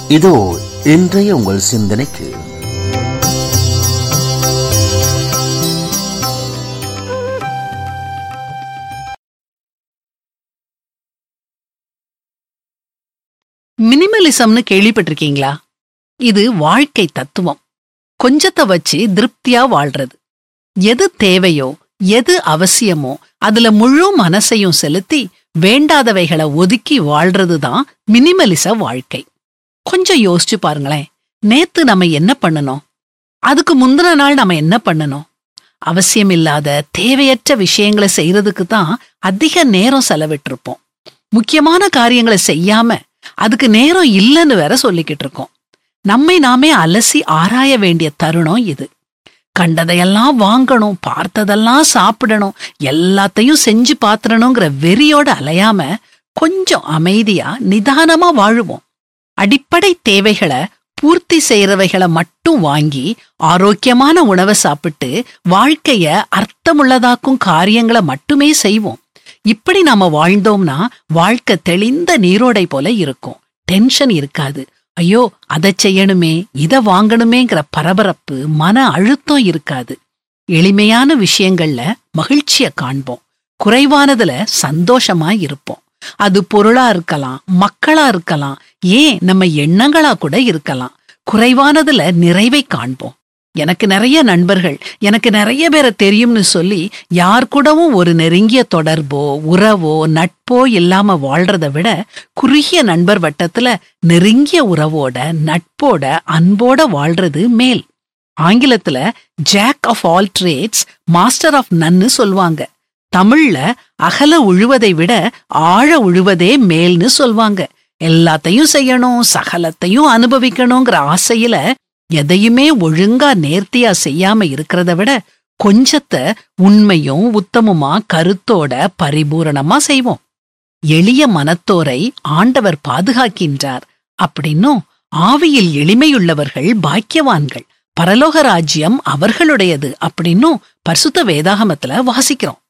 இதோ இன்றைய உங்கள் சிந்தனைக்கு மினிமலிசம்னு கேள்விப்பட்டிருக்கீங்களா இது வாழ்க்கை தத்துவம் கொஞ்சத்தை வச்சு திருப்தியா வாழ்றது எது தேவையோ எது அவசியமோ அதுல முழு மனசையும் செலுத்தி வேண்டாதவைகளை ஒதுக்கி வாழ்றது தான் மினிமலிச வாழ்க்கை கொஞ்சம் யோசிச்சு பாருங்களேன் நேத்து நம்ம என்ன பண்ணணும் அதுக்கு முந்தின நாள் நம்ம என்ன பண்ணணும் அவசியமில்லாத தேவையற்ற விஷயங்களை செய்யறதுக்கு தான் அதிக நேரம் செலவிட்டிருப்போம் முக்கியமான காரியங்களை செய்யாம அதுக்கு நேரம் இல்லைன்னு வேற சொல்லிக்கிட்டு இருக்கோம் நம்மை நாமே அலசி ஆராய வேண்டிய தருணம் இது கண்டதையெல்லாம் வாங்கணும் பார்த்ததெல்லாம் சாப்பிடணும் எல்லாத்தையும் செஞ்சு பாத்திரணுங்கிற வெறியோட அலையாம கொஞ்சம் அமைதியா நிதானமா வாழுவோம் அடிப்படை தேவைகளை பூர்த்தி செய்யறவைகளை மட்டும் வாங்கி ஆரோக்கியமான உணவை சாப்பிட்டு வாழ்க்கைய அர்த்தமுள்ளதாக்கும் காரியங்களை மட்டுமே செய்வோம் இப்படி நாம வாழ்ந்தோம்னா வாழ்க்கை தெளிந்த நீரோடை போல இருக்கும் டென்ஷன் இருக்காது ஐயோ அதை செய்யணுமே இத வாங்கணுமேங்கிற பரபரப்பு மன அழுத்தம் இருக்காது எளிமையான விஷயங்கள்ல மகிழ்ச்சிய காண்போம் குறைவானதுல சந்தோஷமா இருப்போம் அது பொருளா இருக்கலாம் மக்களா இருக்கலாம் ஏன் நம்ம எண்ணங்களா கூட இருக்கலாம் குறைவானதுல நிறைவை காண்போம் எனக்கு நிறைய நண்பர்கள் எனக்கு நிறைய பேரை தெரியும்னு சொல்லி யார் கூடவும் ஒரு நெருங்கிய தொடர்போ உறவோ நட்போ இல்லாம வாழ்றத விட குறுகிய நண்பர் வட்டத்துல நெருங்கிய உறவோட நட்போட அன்போட வாழ்றது மேல் ஆங்கிலத்துல jack of all trades master of none சொல்வாங்க தமிழ்ல அகல உழுவதை விட ஆழ உழுவதே மேல்னு சொல்வாங்க எல்லாத்தையும் செய்யணும் சகலத்தையும் அனுபவிக்கணுங்கிற ஆசையில எதையுமே ஒழுங்கா நேர்த்தியா செய்யாம இருக்கிறத விட கொஞ்சத்தை உண்மையும் உத்தமுமா கருத்தோட பரிபூரணமா செய்வோம் எளிய மனத்தோரை ஆண்டவர் பாதுகாக்கின்றார் அப்படின்னும் ஆவியில் எளிமையுள்ளவர்கள் பாக்கியவான்கள் பரலோக ராஜ்யம் அவர்களுடையது அப்படின்னும் பரிசுத்த வேதாகமத்துல வாசிக்கிறோம்